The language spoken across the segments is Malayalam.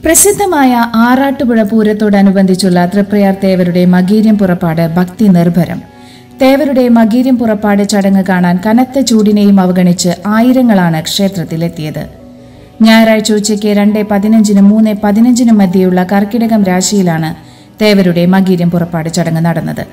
പ്രസിദ്ധമായ ആറാട്ടുപുഴ പൂരത്തോടനുബന്ധിച്ചുള്ള തൃപ്രയാർ തേവരുടെ മകീര്യം പുറപ്പാട് ഭക്തി നിർഭരം തേവരുടെ മകീര്യം പുറപ്പാട് ചടങ്ങ് കാണാൻ കനത്ത ചൂടിനെയും അവഗണിച്ച് ആയിരങ്ങളാണ് ക്ഷേത്രത്തിലെത്തിയത് ഞായറാഴ്ച ഉച്ചയ്ക്ക് രണ്ട് പതിനഞ്ചിനും മൂന്ന് പതിനഞ്ചിനും മധ്യയുള്ള കർക്കിടകം രാശിയിലാണ് തേവരുടെ മകീര്യം പുറപ്പാട് ചടങ്ങ് നടന്നത്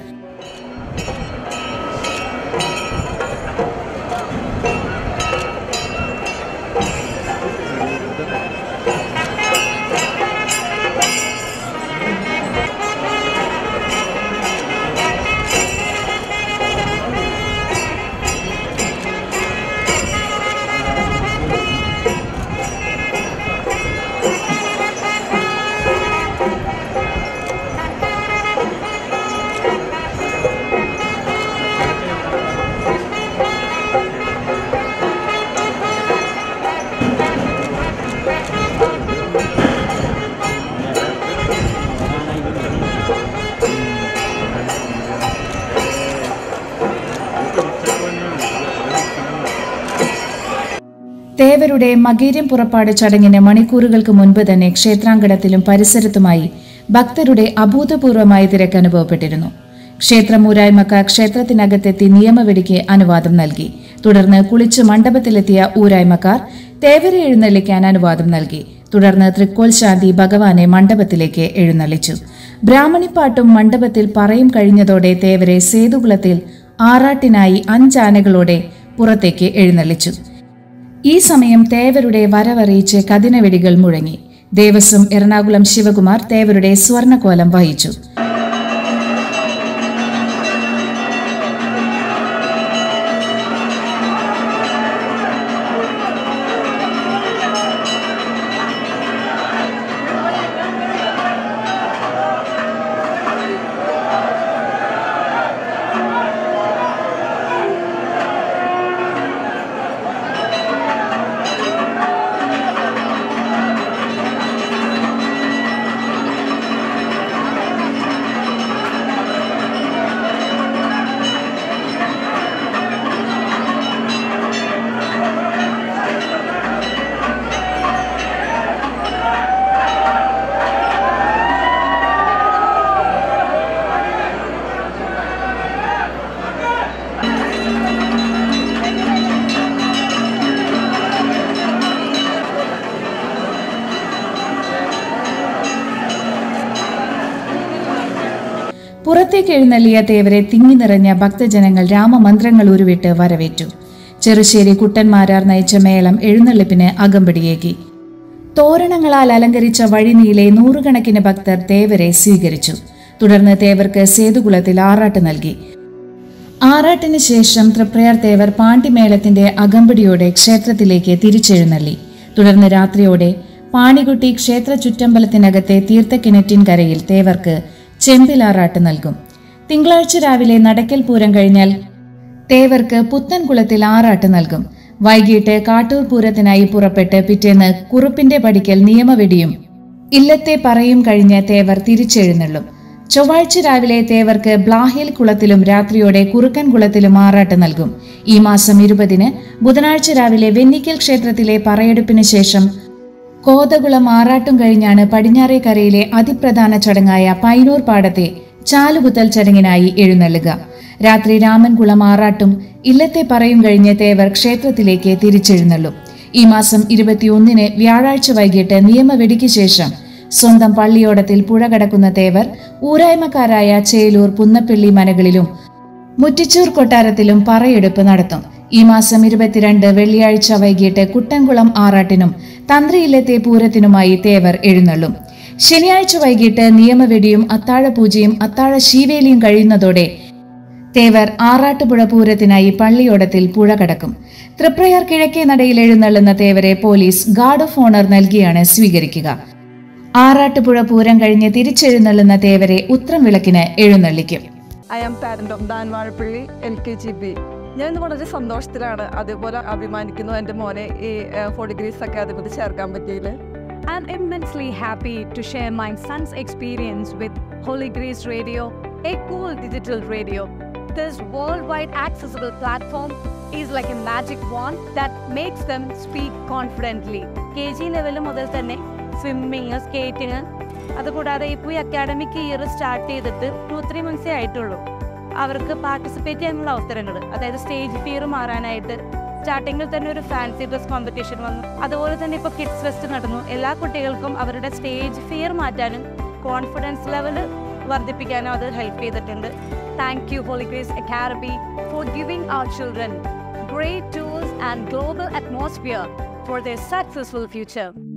തേവരുടെ മകീര്യം പുറപ്പാട് ചടങ്ങിന് മണിക്കൂറുകൾക്ക് മുൻപ് തന്നെ ക്ഷേത്രാങ്കണത്തിലും പരിസരത്തുമായി ഭക്തരുടെ അഭൂതപൂർവമായ തിരക്ക് അനുഭവപ്പെട്ടിരുന്നു ക്ഷേത്രമൂരായ്മക്കാർ ക്ഷേത്രത്തിനകത്തെത്തി നിയമവെടിക്ക് അനുവാദം നൽകി തുടർന്ന് കുളിച്ച് മണ്ഡപത്തിലെത്തിയ ഊരായ്മക്കാർ തേവരെ എഴുന്നള്ളിക്കാൻ അനുവാദം നൽകി തുടർന്ന് തൃക്കോൽ ശാന്തി ഭഗവാനെ മണ്ഡപത്തിലേക്ക് എഴുന്നള്ളിച്ചു ബ്രാഹ്മണിപ്പാട്ടും മണ്ഡപത്തിൽ പറയും കഴിഞ്ഞതോടെ തേവരെ സേതുകുളത്തിൽ ആറാട്ടിനായി അഞ്ചാനകളോടെ പുറത്തേക്ക് എഴുന്നള്ളിച്ചു ഈ സമയം തേവരുടെ വരവറിയിച്ച് കതിനവെടികൾ മുഴങ്ങി ദേവസ്വം എറണാകുളം ശിവകുമാർ തേവരുടെ സ്വർണകോലം വഹിച്ചു പുറത്തേക്ക് എഴുന്നള്ളിയ തേവരെ തിങ്ങി നിറഞ്ഞ ഭക്തജനങ്ങൾ രാമമന്ത്രങ്ങൾ ഉരുവിട്ട് വരവേറ്റു ചെറുശ്ശേരി കുട്ടന്മാരാർ നയിച്ച മേളം എഴുന്നള്ളിപ്പിന് അകമ്പടിയേകി തോരണങ്ങളാൽ അലങ്കരിച്ച വഴിനീളെ നൂറുകണക്കിന് ഭക്തർ തേവരെ സ്വീകരിച്ചു തുടർന്ന് തേവർക്ക് സേതുകുളത്തിൽ ആറാട്ട് നൽകി ആറാട്ടിന് ശേഷം തൃപ്രയാർ തേവർ പാണ്ടിമേളത്തിന്റെ അകമ്പടിയോടെ ക്ഷേത്രത്തിലേക്ക് തിരിച്ചെഴുന്നള്ളി തുടർന്ന് രാത്രിയോടെ പാണികുട്ടി ക്ഷേത്ര ചുറ്റമ്പലത്തിനകത്തെ തീർത്ഥക്കിണറ്റിൻ കരയിൽ തേവർക്ക് ചെമ്പിലാറാട്ട് നൽകും തിങ്കളാഴ്ച രാവിലെ നടക്കൽ പൂരം കഴിഞ്ഞാൽ തേവർക്ക് പുത്തൻകുളത്തിൽ ആറാട്ട് നൽകും വൈകിട്ട് കാട്ടൂർ പൂരത്തിനായി പുറപ്പെട്ട് പിറ്റേന്ന് കുറുപ്പിന്റെ പടിക്കൽ നിയമവെടിയും ഇല്ലത്തെ പറയും കഴിഞ്ഞ് തേവർ തിരിച്ചെഴുന്നള്ളും ചൊവ്വാഴ്ച രാവിലെ തേവർക്ക് ബ്ലാഹിൽ കുളത്തിലും രാത്രിയോടെ കുറുക്കൻ കുളത്തിലും ആറാട്ട് നൽകും ഈ മാസം ഇരുപതിന് ബുധനാഴ്ച രാവിലെ വെന്നിക്കൽ ക്ഷേത്രത്തിലെ പറയെടുപ്പിന് ശേഷം കോതകുളം ആറാട്ടും കഴിഞ്ഞാണ് പടിഞ്ഞാറേക്കരയിലെ അതിപ്രധാന ചടങ്ങായ പൈനൂർ പാടത്തെ ചാലുകുത്തൽ ചടങ്ങിനായി എഴുന്നള്ളുക രാത്രി രാമൻകുളം ആറാട്ടും ഇല്ലത്തെ പറയും കഴിഞ്ഞ് തേവർ ക്ഷേത്രത്തിലേക്ക് തിരിച്ചെഴുന്നള്ളും ഈ മാസം ഇരുപത്തിയൊന്നിന് വ്യാഴാഴ്ച വൈകിട്ട് നിയമവെടിക്ക് ശേഷം സ്വന്തം പള്ളിയോടത്തിൽ പുഴ കടക്കുന്ന തേവർ ഊരായ്മക്കാരായ ചേലൂർ പുന്നപ്പള്ളി മനകളിലും മുറ്റിച്ചൂർ കൊട്ടാരത്തിലും പറയെടുപ്പ് നടത്തും ഈ മാസം ഇരുപത്തിരണ്ട് വെള്ളിയാഴ്ച വൈകിട്ട് കുട്ടൻകുളം ആറാട്ടിനും തന്ത്രിയില്ലത്തെ പൂരത്തിനുമായി തേവർ എഴുന്നള്ളും ശനിയാഴ്ച വൈകിട്ട് നിയമവെടിയും അത്താഴ പൂജയും അത്താഴ ശീവേലിയും കഴിയുന്നതോടെ തേവർ ആറാട്ടുപുഴ പൂരത്തിനായി പള്ളിയോടത്തിൽ പുഴ കടക്കും തൃപ്രയാർ കിഴക്കേ നടയിൽ എഴുന്നള്ളുന്ന തേവരെ പോലീസ് ഗാർഡ് ഓഫ് ഓണർ നൽകിയാണ് സ്വീകരിക്കുക ആറാട്ടുപുഴ പൂരം കഴിഞ്ഞ് തിരിച്ചെഴുന്നള്ളുന്ന തേവരെ ഉത്രം വിളക്കിന് എഴുന്നള്ളിക്കും I am parent of Dhan Vazhappally L K G B ഞാൻ ഇന്ന് വളരെ സന്തോഷത്തിലാണ് അതേപോലെ അഭിമാനിക്കുന്നു എൻ്റെ മോനെ ഈ ഫോർ ഡിഗ്രീസ് അക്കാദമിയിൽ ചേർക്കാൻ പറ്റിയില്ല I'm immensely happy to share my son's experience with Holy Grace Radio, a cool digital radio. This worldwide accessible platform is like a magic wand that makes them speak confidently. K G level മുതൽ തന്നെ സ്വിമ്മിങ് സ്കേറ്റിങ് അതുകൂടാതെ ഇപ്പോൾ ഈ അക്കാഡമിക് ഇയർ സ്റ്റാർട്ട് ചെയ്തിട്ട് ടു ത്രീ മന്ത്സേ ആയിട്ടുള്ളൂ അവർക്ക് പാർട്ടിസിപ്പേറ്റ് ചെയ്യാനുള്ള അവസരങ്ങൾ അതായത് സ്റ്റേജ് ഫിയർ മാറാനായിട്ട് സ്റ്റാർട്ടിങ്ങിൽ തന്നെ ഒരു ഫാൻസി ഡ്രസ് കോമ്പറ്റീഷൻ വന്നു അതുപോലെ തന്നെ ഇപ്പോൾ കിഡ്സ് ഫെസ്റ്റ് നടന്നു എല്ലാ കുട്ടികൾക്കും അവരുടെ സ്റ്റേജ് ഫിയർ മാറ്റാനും കോൺഫിഡൻസ് ലെവൽ വർദ്ധിപ്പിക്കാനും അത് ഹെൽപ്പ് ചെയ്തിട്ടുണ്ട് thank you Holy Grace Academy for giving our children great tools and global atmosphere for their successful future.